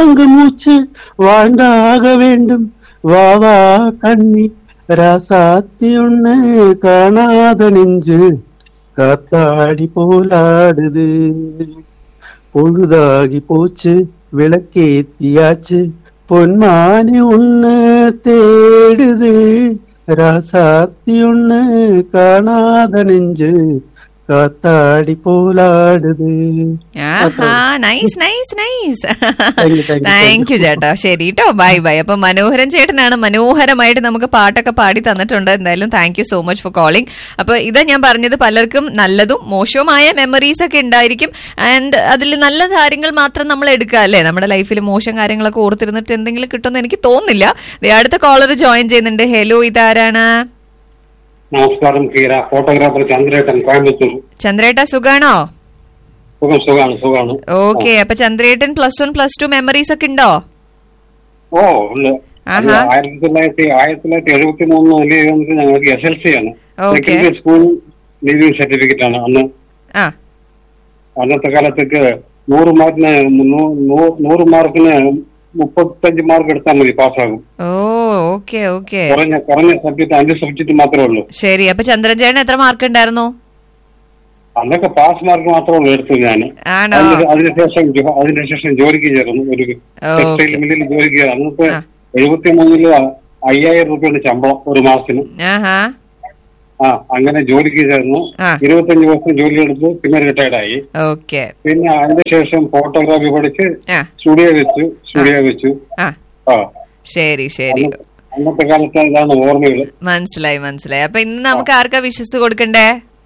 வாங்கு மூச்சு வாழ்ந்தாக வேண்டும் வா வா கண்ணி ராசாத்தி ஒண்ணு காணாத நெஞ்சு காத்தாடி போலாடுது பொழுதாகி போச்சு விளக்கேத்தியாச்சு பொன்மானி உன்ன தேடுது ராசாத்தி ஒண்ணு காணாத நெஞ்சு காத்தாடி போலாடுது ആഹാ nice nice nice Thank you, thank you, thank you ചേട്ടാ ശരി കേട്ടോ ബൈ ബൈ അപ്പൊ മനോഹരൻ ചേട്ടനാണ് മനോഹരമായിട്ട് നമുക്ക് പാട്ടൊക്കെ പാടി തന്നിട്ടുണ്ട് എന്തായാലും thank you so much for calling അപ്പൊ ഇത് ഞാൻ പറഞ്ഞത് പലർക്കും നല്ലതും മോശവുമായ മെമ്മറീസ് ഒക്കെ ഉണ്ടായിരിക്കും ആൻഡ് അതിൽ നല്ല കാര്യങ്ങൾ മാത്രം നമ്മൾ എടുക്കുക അല്ലേ നമ്മുടെ ലൈഫിൽ മോശം കാര്യങ്ങളൊക്കെ ഓർത്തിരുന്നിട്ട് എന്തെങ്കിലും കിട്ടുമെന്ന് എനിക്ക് തോന്നുന്നില്ല ദേ അടുത്ത കോളർ ജോയിൻ ചെയ്യുന്നുണ്ട് ഹലോ ഇതാരാണ് നമസ്കാരം കീര ഫോട്ടോഗ്രാഫർ ചന്ദ്രേട്ടൻ കോയമ്പത്തൂർ ചന്ദ്രേട്ട സുഖാണോ സുഖം സുഖാണ് സുഖാണ് ഓക്കെ അപ്പൊ ചന്ദ്രേട്ടൻ plus one plus two memories ഒക്കെ ഉണ്ടോ ഓ ഉണ്ട് അത് ആഹാ. ആയിരത്തി തൊള്ളായിരത്തി ആയിരത്തി തൊള്ളായിരത്തി എഴുപത്തി മൂന്ന് വന്നിട്ട് ഞങ്ങൾക്ക് എസ് എൽ സി ആണ് okay. Secondary school leaving certificate ആണ് അന്ന് ആ അന്നത്തെ കാലത്തേക്ക് നൂറ് മാർക്കിന് നൂ- നൂ- നൂറ് മാർക്കിന് മുപ്പത്തഞ്ച് മാർക്ക് എടുത്താൽ മതി പാസ്സാകും ഓ ഓക്കെ ഓക്കെ കുറഞ്ഞ കുറഞ്ഞ സബ്ജക്ട് അഞ്ച് സബ്ജക്ട് മാത്രമേ ഉള്ളൂ ശരി അപ്പൊ ചന്ദ്രൻ ചേട്ടൻ എത്ര മാർക്ക് ഉണ്ടായിരുന്നു അന്നൊക്കെ പാസ് മാർക്ക് മാത്രമേ ഉള്ളൂ എടുത്തു ഞാൻ ആണോ അതിന് അതിനുശേഷം ജോ- അതിനുശേഷം ജോലിക്ക് ചേർന്നു ഒരു ടെക്സ്റ്റൈൽ മില്ലിൽ ജോലിക്ക് ചേർന്നു അന്നത്തെ ആ. എഴുപത്തി മൂന്നില് അയ്യായിരം രൂപയുടെ ശമ്പളം ഒരു മാസത്തിന് ആഹാ ആ അങ്ങനെ ജോലിക്ക് ചേർന്നു ആ. ഇരുപത്തഞ്ച് വർഷം ജോലി എടുത്തു പിന്നെ റിട്ടയർഡായി ഓക്കെ പിന്നെ അതിന് ശേഷം ഫോട്ടോഗ്രാഫി പഠിച്ച് ആ സ്റ്റുഡിയോ വെച്ചു സ്റ്റുഡിയോ വെച്ചു ആ ആ ശരി ശരി അന്ന- അന്നത്തെ കാലത്ത് ഇതാണ് ഓർമ്മകൾ മനസ്സിലായി മനസ്സിലായി അപ്പൊ ഇന്ന് നമുക്ക് ആർക്കാ വിശ്വസ് കൊടുക്കണ്ടേ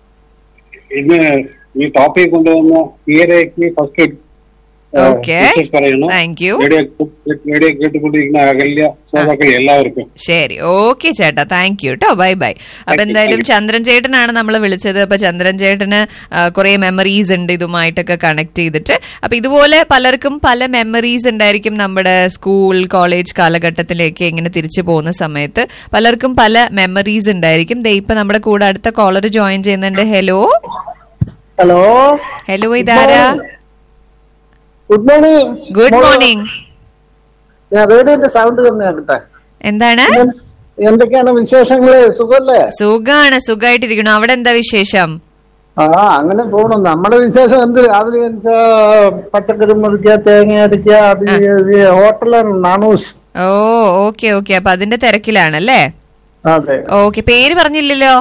ഇന്ന് ഈ ടോപ്പിക് കൊണ്ടുവന്ന ഈയിടയ്ക്ക് ഫസ്റ്റ് ഓക്കെ പറയുന്നു താങ്ക് യു റേഡിയോ റേഡിയോ കേട്ടുകൊണ്ടിരിക്കുന്ന അകല്യ ശ്രോതാക്കൾ എല്ലാവർക്കും ശരി ഓക്കെ ചേട്ടാ താങ്ക് യു കേട്ടോ ബൈ ബൈ അപ്പൊ എന്തായാലും ചന്ദ്രൻ ചേട്ടനാണ് നമ്മൾ വിളിച്ചത് അപ്പൊ ചന്ദ്രൻ ചേട്ടന് കുറെ മെമ്മറീസ് ഉണ്ട് ഇതുമായിട്ടൊക്കെ കണക്ട് ചെയ്തിട്ട് അപ്പൊ ഇതുപോലെ പലർക്കും പല മെമ്മറീസ് ഉണ്ടായിരിക്കും നമ്മുടെ സ്കൂൾ കോളേജ് കാലഘട്ടത്തിലേക്ക് ഇങ്ങനെ തിരിച്ചു പോകുന്ന സമയത്ത് പലർക്കും പല മെമ്മറീസ് ഉണ്ടായിരിക്കും ദേ ഇപ്പൊ നമ്മുടെ കൂടെ അടുത്ത കോളർ ജോയിൻ ചെയ്യുന്നുണ്ട് ഹലോ ഹലോ ഹലോ ഇതാരാ ഗുഡ് മോർണിംഗ് ഗുഡ് മോർണിംഗ് ഞാൻ റേഡിയോന്റെ സൗണ്ട് തന്നെ കേട്ടെ എന്താണ് എന്തൊക്കെയാണ് വിശേഷങ്ങള് സുഖല്ലേ സുഖാണ് സുഖമായിട്ടിരിക്കണു അവിടെ എന്താ വിശേഷം ആ അങ്ങനെ പോണം നമ്മുടെ വിശേഷം എന്ത് രാവിലെ എന്നുവെച്ചാ പച്ചക്കറി മുറിക്കുക തേങ്ങ അരയ്ക്കുക അത് ഇത് ഹോട്ടലാണ് നാണൂസ് ഓ ഓക്കെ ഓക്കെ അപ്പൊ അതിന്റെ തിരക്കിലാണല്ലേ അതെ ഓക്കെ പേര് പറഞ്ഞില്ലല്ലോ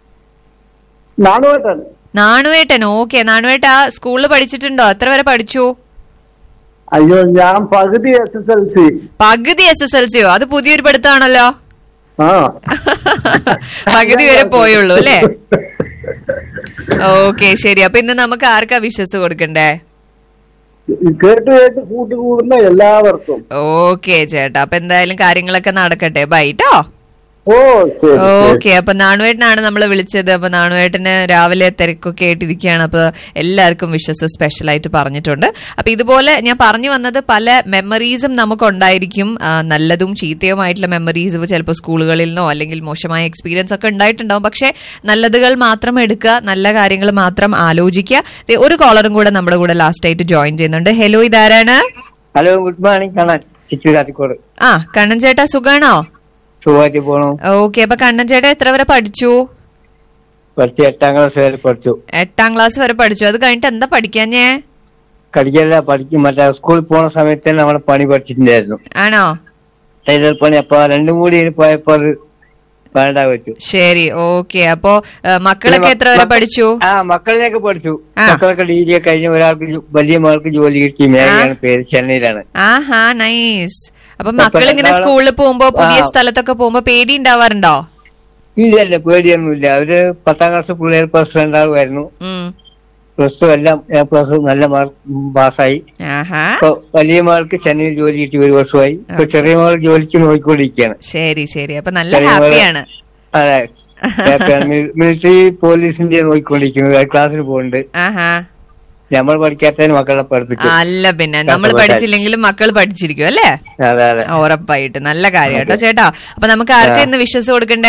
നാണുവേട്ടൻ നാണുവേട്ടൻ ഓക്കെ നാണുവേട്ട സ്കൂളിൽ പഠിച്ചിട്ടുണ്ടോ എത്ര വരെ പഠിച്ചു അയ്യോ ഞാൻ പകുതി എസ് എസ് എൽ സി പകുതി എസ് എസ് എൽ സിയോ അത് പുതിയൊരു പഠിത്തമാണല്ലോ ആ പകുതി വരെ പോയുള്ളൂ അല്ലേ ഓക്കെ ശരി അപ്പൊ ഇന്ന് നമുക്ക് ആർക്കാ വിശ്വസ് കൊടുക്കണ്ടേ കേട്ട് കേട്ട് കൂട്ടുകൂടുന്ന എല്ലാവർക്കും ഓക്കെ ചേട്ടാ അപ്പൊ എന്തായാലും കാര്യങ്ങളൊക്കെ നടക്കട്ടെ ബൈ ട്ടോ ഓ ശരി ശരി. ഓക്കെ അപ്പൊ നാണുവേട്ടനാണ് നമ്മൾ വിളിച്ചത് അപ്പൊ നാണുവേട്ടന് രാവിലെ തിരക്കൊക്കെ ആയിട്ടിരിക്കുകയാണ് അപ്പൊ എല്ലാവർക്കും വിശ്വസ് സ്പെഷ്യൽ ആയിട്ട് പറഞ്ഞിട്ടുണ്ട് അപ്പൊ ഇതുപോലെ ഞാൻ പറഞ്ഞു വന്നത് പല മെമ്മറീസും നമുക്ക് ഉണ്ടായിരിക്കും ആ, നല്ലതും ചീത്തയുമായിട്ടുള്ള മെമ്മറീസ് ചിലപ്പോൾ സ്കൂളുകളിൽ നിന്നോ അല്ലെങ്കിൽ മോശമായ എക്സ്പീരിയൻസ് ഒക്കെ ഉണ്ടായിട്ടുണ്ടാവും പക്ഷെ നല്ലതുകൾ മാത്രം എടുക്കുക നല്ല കാര്യങ്ങൾ മാത്രം ആലോചിക്കുക ദേ, ഒരു കോളറും കൂടെ നമ്മുടെ കൂടെ ലാസ്റ്റ് ആയിട്ട് ജോയിൻ ചെയ്യുന്നുണ്ട് ഹലോ ഇതാരാണ് ഹലോ ഗുഡ് മോർണിംഗ് കാണാൻ ചിറ്റൂർ കാത്തിക്കോട് ആ കണ്ണൻ ചേട്ടാ സുഖാണോ സുഖമായിട്ട് പോണു ഓക്കെ അപ്പൊ കണ്ണൻ ചേട്ടാ എത്ര വരെ പഠിച്ചു കുറച്ച് എട്ടാം ക്ലാസ് വരെ പഠിച്ചു എട്ടാം ക്ലാസ് വരെ പഠിച്ചു അത് കഴിഞ്ഞിട്ട് എന്താ പഠിക്കാഞ്ഞേ കളിക്കല്ല പഠിക്കും മറ്റേ സ്കൂളിൽ പോണ സമയത്ത് തന്നെ നമ്മളെ പണി പഠിച്ചിട്ടുണ്ടായിരുന്നു ആണോ ടൈലർ പണി അപ്പൊ രണ്ടും കൂടി പോയപ്പോ അത് വേണ്ട വെച്ചു ശരി ഓക്കെ അപ്പോ ഏ, മക്കളൊക്കെ എത്ര വരെ പഠിച്ചു ആ മക്കളിലേക്ക് പഠിച്ചു ആ. മക്കളൊക്കെ ഡിഗ്രി കഴിഞ്ഞ് ഒരാൾക്ക് ജോ- വലിയ മകൾക്ക് ജോലി കിട്ടി മേഘയാണ് പേര് ചെന്നൈയിലാണ് ആഹാ നൈസ് അപ്പൊ അപ്പൊ മക്കൾ ഇങ്ങനെ എന്താണ്? സ്കൂളിൽ പോകുമ്പോ പുതിയ ആ. സ്ഥലത്തൊക്കെ പോകുമ്പോ പേടി ഉണ്ടാവാറുണ്ടോ ഇല്ല ഇല്ല പേടിയൊന്നുമില്ല അവര് പത്താം ക്ലാസ് പിള്ളേർ പ്ലസ് രണ്ടാളുമായിരുന്നു ഉം പ്ലസ് ടു എല്ലാം പ്ലസ് നല്ല മാർക്ക് പാസ്സായി ആഹാ ഇപ്പൊ വലിയ മകൾക്ക് ചെന്നൈയിൽ ജോലി കിട്ടി ഒരു വർഷമായി ഇപ്പൊ ചെറിയ മകൾ ജോലിക്ക് നോക്കിക്കൊണ്ടിരിക്കുകയാണ് ശരി ശരി അപ്പൊ നല്ല ചെറിയ മകള് ഹാപ്പിയാണ് അതെ മിലിറ്ററി പോലീസിന്റെ നോക്കിക്കൊണ്ടിരിക്കുന്നത് ക്ലാസ്സിൽ പോകുന്നുണ്ട് ആഹാ നമ്മൾ പഠിക്കാത്തതിന് മക്കളെ പഠിപ്പിച്ചു അല്ല പിന്നെ നമ്മൾ കഷ്ടപ്പെട്ടാൽ. പഠിച്ചില്ലെങ്കിലും മക്കൾ പഠിച്ചിരിക്കും അല്ലേ അതെ അതെ ഉറപ്പായിട്ട് നല്ല കാര്യം കേട്ടോ ചേട്ടാ അപ്പൊ നമുക്ക് ആർക്കാ ഇന്ന് വിശ്വസ് കൊടുക്കണ്ടേ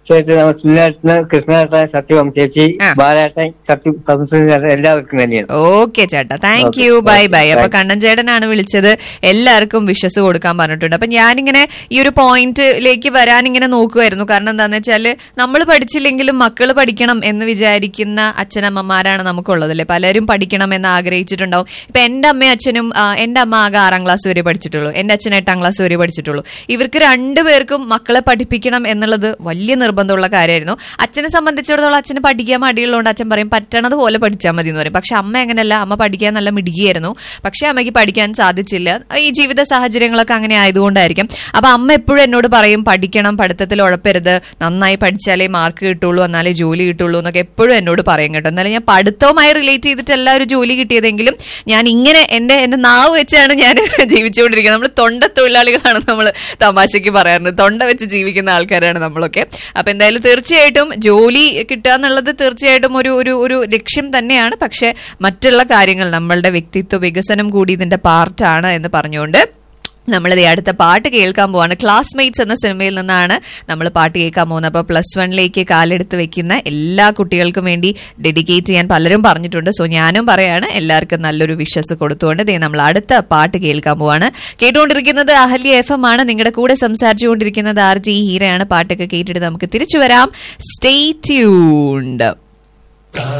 തീർച്ചയായിട്ടും നമ്മൾ സുനിലേട്ടന് കൃഷ്ണേട്ടൻ സത്യവും ചേച്ചി ആ. ബാലേട്ടൻ സത്യം സംസ്കൃതി എല്ലാവർക്കും തന്നെയാണ് ഓക്കെ ചേട്ടാ thank Okay, you bye okay, bye അപ്പൊ thank you. കണ്ണൻ ചേട്ടനാണ് വിളിച്ചത് എല്ലാവർക്കും വിശ്വസ് കൊടുക്കാൻ പറഞ്ഞിട്ടുണ്ട് അപ്പൊ ഞാനിങ്ങനെ ഈ ഒരു പോയിന്റിലേക്ക് വരാൻ ഇങ്ങനെ നോക്കുമായിരുന്നു കാരണം എന്താന്ന് വെച്ചാല് നമ്മൾ പഠിച്ചില്ലെങ്കിലും മക്കൾ പഠിക്കണം എന്ന് വിചാരിക്കുന്ന അച്ഛനമ്മമാരാണ് നമുക്കുള്ളത് അല്ലെ പലരും പഠിക്കണം എന്ന് ആഗ്രഹിച്ചിട്ടുണ്ടാവും ഇപ്പൊ എന്റെ അമ്മയും അച്ഛനും ആ, എന്റെ അമ്മ ആകെ ആറാം ക്ലാസ് വരെ പഠിച്ചിട്ടുള്ളൂ എന്റെ അച്ഛൻ എട്ടാം ക്ലാസ് വരെ പഠിച്ചിട്ടുള്ളൂ ഇവർക്ക് രണ്ടുപേർക്കും മക്കളെ പഠിപ്പിക്കണം എന്നുള്ളത് വലിയ നിർബന്ധമുള്ള കാര്യമായിരുന്നു അച്ഛനെ സംബന്ധിച്ചിടത്തോളം അച്ഛന് പഠിക്കാൻ മടിയുള്ളതുകൊണ്ട് അച്ഛൻ പറയും പറ്റണത് പോലെ പഠിച്ചാൽ മതി എന്ന് പറയും പക്ഷെ അമ്മ അങ്ങനെയല്ല അമ്മ പഠിക്കാൻ നല്ല മിടുകിയായിരുന്നു പക്ഷെ അമ്മയ്ക്ക് പഠിക്കാൻ സാധിച്ചില്ല ഈ ജീവിത സാഹചര്യങ്ങളൊക്കെ അങ്ങനെ ആയതുകൊണ്ടായിരിക്കും അപ്പൊ അമ്മ എപ്പോഴും എന്നോട് പറയും പഠിക്കണം പഠിത്തത്തിൽ ഉഴപ്പരുത് നന്നായി പഠിച്ചാലേ മാർക്ക് കിട്ടുള്ളൂ എന്നാലേ ജോലി കിട്ടുള്ളൂ എന്നൊക്കെ എപ്പോഴും എന്നോട് പറയും കേട്ടോ എന്നാലും ഞാൻ പഠിത്തവുമായി റിലേറ്റ് ചെയ്തിട്ടല്ല ഒരു ജോലി കിട്ടിയതെങ്കിലും ഞാൻ ഇങ്ങനെ എന്റെ എന്റെ നാവ് വെച്ചാണ് ഞാൻ ജീവിച്ചുകൊണ്ടിരിക്കുന്നത് നമ്മൾ തൊണ്ട തൊഴിലാളികളാണ് നമ്മൾ തമാശയ്ക്ക് പറയാറുണ്ട് തൊണ്ട വെച്ച് ജീവിക്കുന്ന ആൾക്കാരാണ് നമ്മളൊക്കെ അപ്പൊ എന്തായാലും തീർച്ചയായിട്ടും ജോലി കിട്ടുക എന്നുള്ളത് തീർച്ചയായിട്ടും ഒരു ഒരു ഒരു ലക്ഷ്യം തന്നെയാണ് പക്ഷെ മറ്റുള്ള കാര്യങ്ങൾ നമ്മളുടെ വ്യക്തിത്വ വികസനം കൂടി ഇതിന്റെ പാർട്ടാണ് എന്ന് പറഞ്ഞുകൊണ്ട് നമ്മളിത് അടുത്ത പാട്ട് കേൾക്കാൻ പോവാണ് ക്ലാസ്മേറ്റ്സ് എന്ന സിനിമയിൽ നിന്നാണ് നമ്മൾ പാട്ട് കേൾക്കാൻ പോകുന്നത് അപ്പോൾ പ്ലസ് വണ്ണിലേക്ക് കാലെടുത്ത് വെക്കുന്ന എല്ലാ കുട്ടികൾക്കും വേണ്ടി ഡെഡിക്കേറ്റ് ചെയ്യാൻ പലരും പറഞ്ഞിട്ടുണ്ട് സോ ഞാനും പറയാണ് എല്ലാവർക്കും നല്ലൊരു വിശ്വസ് കൊടുത്തുകൊണ്ട് ദേ നമ്മൾ അടുത്ത പാട്ട് കേൾക്കാൻ പോവാണ് കേട്ടുകൊണ്ടിരിക്കുന്നത് അഹല്യ എഫ് എം ആണ് നിങ്ങളുടെ കൂടെ സംസാരിച്ചുകൊണ്ടിരിക്കുന്നത് ആർ ജി ഹീരയാണ് പാട്ടൊക്കെ കേട്ടിട്ട് നമുക്ക് തിരിച്ചു വരാം സ്റ്റേ ട്യൂൺഡ്